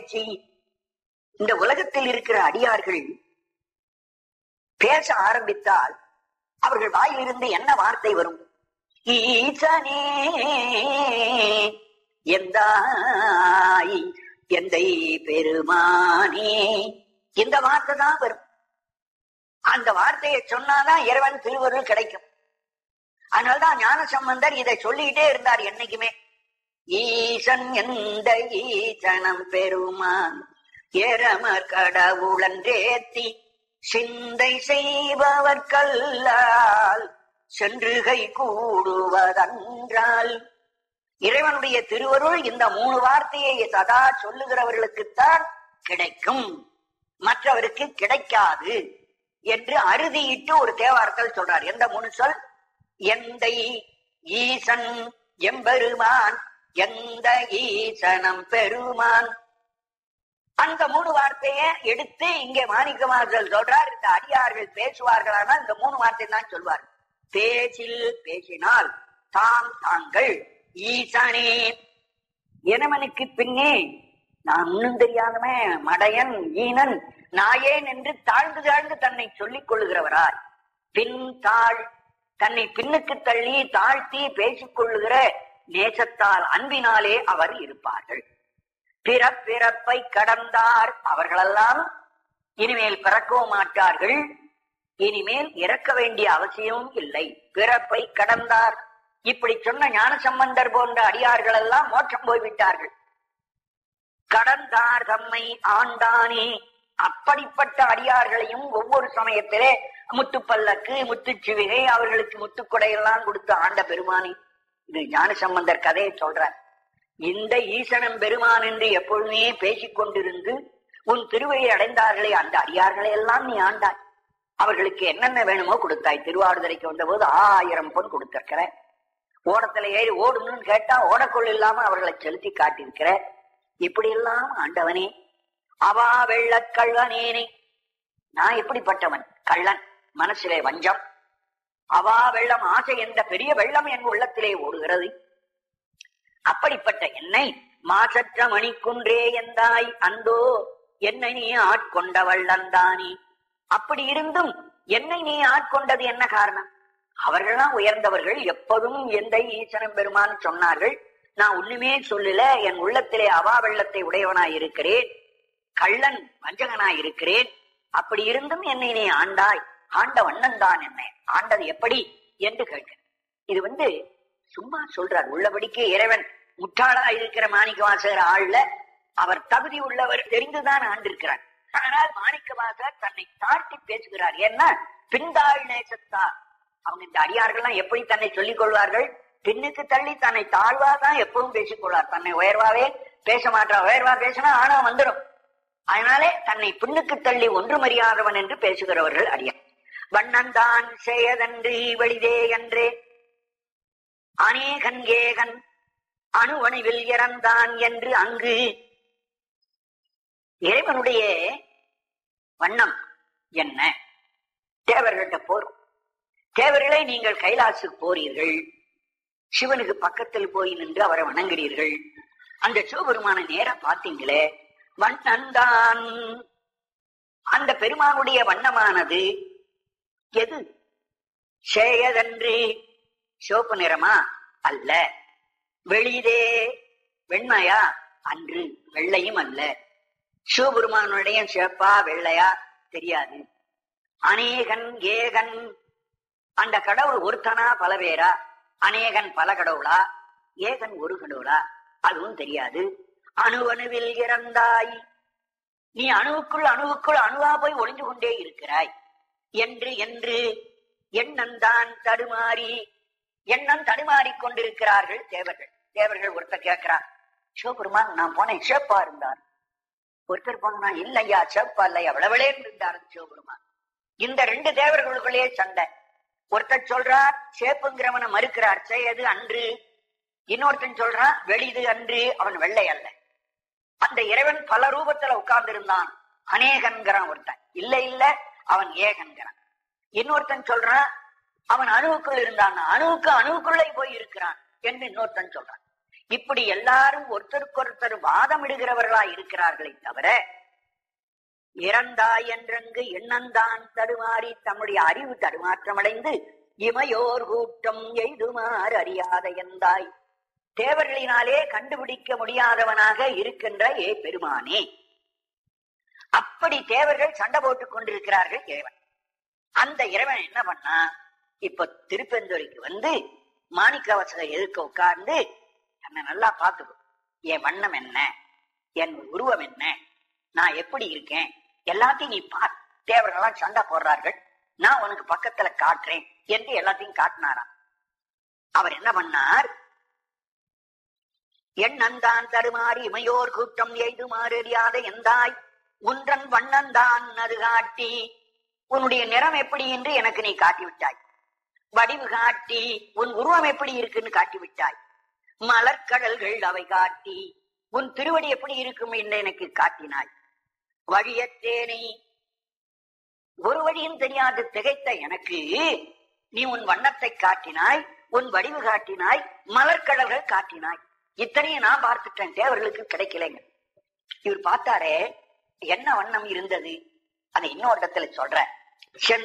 பேச்சு இந்த உலகத்தில் இருக்கிற அடியார்கள் பேச ஆரம்பித்தால் அவர்கள் வாயிலிருந்து என்ன வார்த்தை வரும் ஈசனே எந்தாய் எந்தை பெருமானே இந்த வார்த்தை தான் வரும் அந்த வார்த்தையை சொன்னாதான் இறைவன் திருவருள் கிடைக்கும் அதனால்தான் ஞான சம்பந்தர் இதை சொல்லிக்கிட்டே இருந்தார் என்னைக்குமே ஈசன் எந்த ஈசனம் பெருமான் எரமர் கடவுளன்றேத்தி சிந்தை செய்பவர்கல்லால் சென்றுகை கூடுவதன்றால் இறைவனுடைய திருவருள் இந்த மூணு வார்த்தையை சதா சொல்லுகிறவர்களுக்குத்தான் கிடைக்கும் மற்றவருக்கு கிடைக்காது என்று அறுதியிட்டு ஒரு தேவாரத்தில் சொல்றார் எந்த மூணு சொல் எந்தை ஈசன் எம்பெருமான் எந்த ஈசனம் பெருமான் அந்த மூணு வார்த்தையை எடுத்து இங்கே மாணிக்கமார்கள் சொல்றார் இந்த அடியார்கள் பேசுவார்களானால் இந்த மூணு வார்த்தை தான் சொல்வார் பேச்சில் பேசினால் தாம் தாங்கள் ஈசனே இனமனுக்கு பின்னே நான் இன்னும் தெரியாதவன் மடையன் ஈனன் நாயேன் என்று தாழ்ந்து தாழ்ந்து தன்னை சொல்லிக் கொள்ளுகிறவராய் பின் தாழ் தன்னை பின்னுக்கு தள்ளி தாழ்த்தி பேசிக் கொள்ளுகிற நேசத்தால் அன்பினாலே அவர் இருப்பார்கள் பிறப்பிறப்பை கடந்தார் அவர்களெல்லாம் இனிமேல் பிறக்கவும் மாட்டார்கள் இனிமேல் இறக்க வேண்டிய அவசியமும் இல்லை பிறப்பை கடந்தார் இப்படி சொன்ன ஞான சம்பந்தர் போன்ற அடியார்கள் எல்லாம் மோட்சம் போய்விட்டார்கள் கடந்தார் தம்மை ஆண்டானே அப்படிப்பட்ட அடியார்களையும் ஒவ்வொரு சமயத்திலே முத்துப்பல்லக்கு முத்துச்சிவிகை அவர்களுக்கு முத்துக்குடையெல்லாம் கொடுத்து ஆண்ட பெருமானி இது ஞான சம்பந்தர் கதையை சொல்றார் இந்த ஈசனம் பெருமான் என்று எப்பொழுதுமே பேசிக் கொண்டிருந்து உன் திருவையை அடைந்தார்களே அந்த அடியார்களை எல்லாம் நீ ஆண்டாய் அவர்களுக்கு என்னென்ன வேணுமோ கொடுத்தாய் திருவாடுதுறைக்கு வந்தபோது ஆயிரம் பொன் கொடுத்திருக்கிற ஓடத்துல ஏறி ஓடணும்னு கேட்டா ஓடக்கொள் இல்லாம அவர்களை செலுத்தி காட்டியிருக்கிற இப்படி எல்லாம் ஆண்டவனே அவா வெள்ள கள்ளனேனே நான் எப்படிப்பட்டவன் கள்ளன் மனசிலே வஞ்சம் அவா வெள்ளம் ஆசை என்ற பெரிய வெள்ளம் என் உள்ளத்திலே ஓடுகிறது அப்படிப்பட்ட என்னை மாசற்ற மணிக்குன்றே எந்தாய் அந்தோ என்னை நீ ஆட்கொண்ட வள்ளந்தானே அப்படி இருந்தும் என்னை நீ ஆட்கொண்டது என்ன காரணம் அவர்கள்லாம் உயர்ந்தவர்கள் எப்போதும் எந்த ஈசனம் பெருமான் சொன்னார்கள் நான் ஒண்ணுமே சொல்லல என் உள்ளத்திலே அவா வெள்ளத்தை உடையவனாய் இருக்கிறேன் கள்ளன் வஞ்சகனாய் இருக்கிறேன் அப்படி இருந்தும் என்னை நீ ஆண்டாய் ஆண்ட வண்ணன் தான் என்னை ஆண்டது எப்படி என்று கேட்க இது வந்து சும்மா சொல்றார் உள்ளபடிக்கு இறைவன் முட்டாளா இருக்கிற மாணிக்க வாசகர் ஆள்ல அவர் தகுதி உள்ளவர் தெரிந்துதான் ஆண்டிருக்கிறார் ஆனால் மாணிக்க வாசகர் தன்னை தாழ்த்தி பேசுகிறார் ஏன்னா பின்தாள் நேசத்தார் அவங்க இந்த அடியார்கள்லாம் எப்படி தன்னை சொல்லிக் கொள்வார்கள் பின்னுக்கு தள்ளி தன்னை தாழ்வா தான் எப்பவும் பேசிக் கொள்வார் தன்னை உயர்வாவே பேச மாட்டார் உயர்வா பேசினா ஆனா வந்துடும் அதனாலே தன்னை பின்னுக்கு தள்ளி ஒன்றுமறியாதவன் என்று பேசுகிறவர்கள் அடியார் வண்ணந்தான் செய்யதன்றி வெளிதே என்றே அநேகன் ஏகன் அணுவணிவில் இறந்தான் என்று அங்கு இறைவனுடைய வண்ணம் என்ன தேவர்கள்ட்ட போரும் தேவர்களே நீங்கள் கைலாசுக்கு போறீர்கள் சிவனுக்கு பக்கத்தில் போய் நின்று அவரை வணங்குறீர்கள் அந்த சிவபெருமான நேர பார்த்தீங்களே வண்ணந்தான் அந்த பெருமானுடைய வண்ணமானது எது சேயதன்று சிவப்பு நிறமா அல்ல வெளிதே வெண்மையா அன்று வெள்ளையும் அல்ல சிவபெருமானுடைய சிவப்பா வெள்ளையா தெரியாது அநேகன் ஏகன் அந்த கடவுள் ஒருத்தனா பல பேரா அநேகன் பல கடவுளா ஏகன் ஒரு கடவுளா அதுவும் தெரியாது அணு அணுவில் இறந்தாய் நீ அணுவுக்குள் அணுவுக்குள் அணுவா போய் ஒளிந்து கொண்டே இருக்கிறாய் என்று என்று எண்ணந்தான் தடுமாறி எண்ணம் தடுமாறிக் கொண்டிருக்கிறார்கள் தேவர்கள் தேவர்கள் ஒருத்தர் கேட்கிறார் சிவபெருமான் நான் போனேன் சிவப்பா இருந்தார் ஒருத்தர் போனா இல்லையா சிவப்பா இல்லையா எவ்வளவுளே இருந்தார் சிவபெருமான் இந்த ரெண்டு தேவர்களுக்குள்ளேயே சண்டை ஒருத்தர் சொல்றார் சேப்புங்கிறவனை மறுக்கிறார் செய்யது அன்று இன்னொருத்தன் சொல்றான் வெளிது அன்று அவன் வெள்ளை அல்ல அந்த இறைவன் பல ரூபத்துல உட்கார்ந்து இருந்தான் அநேகன்கிறான் ஒருத்தன் இல்ல இல்ல அவன் ஏகன்கிறான் இன்னொருத்தன் சொல்றான் அவன் அணுவுக்குள் இருந்தான் அணுவுக்கு அணுவுக்குள்ளே போய் இருக்கிறான் என்று இன்னொருத்தன் சொல்றான் இப்படி எல்லாரும் ஒருத்தருக்கொருத்தர் வாதமிடுகிறவர்களா இருக்கிறார்களே தவிர இறந்தாய் என்றங்கு எண்ணந்தான் தடுமாறி தம்முடைய அறிவு தடுமாற்றமடைந்து இமையோர் கூட்டம் எய்துமாறு அறியாத எந்தாய் தேவர்களினாலே கண்டுபிடிக்க முடியாதவனாக இருக்கின்ற ஏ பெருமானே அப்படி தேவர்கள் சண்டை போட்டுக் கொண்டிருக்கிறார்கள் இறைவன் அந்த இறைவன் என்ன பண்ணா இப்ப திருப்பெந்துரைக்கு வந்து மாணிக்கவசகர் எதிர்க்க உட்கார்ந்து என்னை நல்லா பார்த்துக்கோ என் வண்ணம் என்ன என் உருவம் என்ன நான் எப்படி இருக்கேன் எல்லாத்தையும் நீ பார் தேவர்கள்லாம் சண்டை போடுறார்கள் நான் உனக்கு பக்கத்துல காட்டுறேன் என்று எல்லாத்தையும் காட்டினாராம் அவர் என்ன பண்ணார் என் நந்தான் தடுமாறி இமையோர் கூட்டம் எய்துமாறு அறியாத எந்தாய் உன்றன் வண்ணந்தான் அது காட்டி உன்னுடைய நிறம் எப்படி என்று எனக்கு நீ காட்டி விட்டாய் வடிவு காட்டி உன் உருவம் எப்படி இருக்குன்னு காட்டி விட்டாய் மலர்கடல்கள் அவை காட்டி உன் திருவடி எப்படி இருக்கும் என்று எனக்கு காட்டினாய் வழியத்தேனை ஒரு வழியும் தெரியாது திகைத்த எனக்கு நீ உன் வண்ணத்தை காட்டினாய் உன் வடிவு காட்டினாய் மலர்கடல்கள் காட்டினாய் இத்தனையும் நான் பார்த்துட்டேன் தேவர்களுக்கு கிடைக்கலைங்க இவர் பார்த்தாரே என்ன வண்ணம் இருந்தது அதை இன்னொரு இடத்துல சொல்ற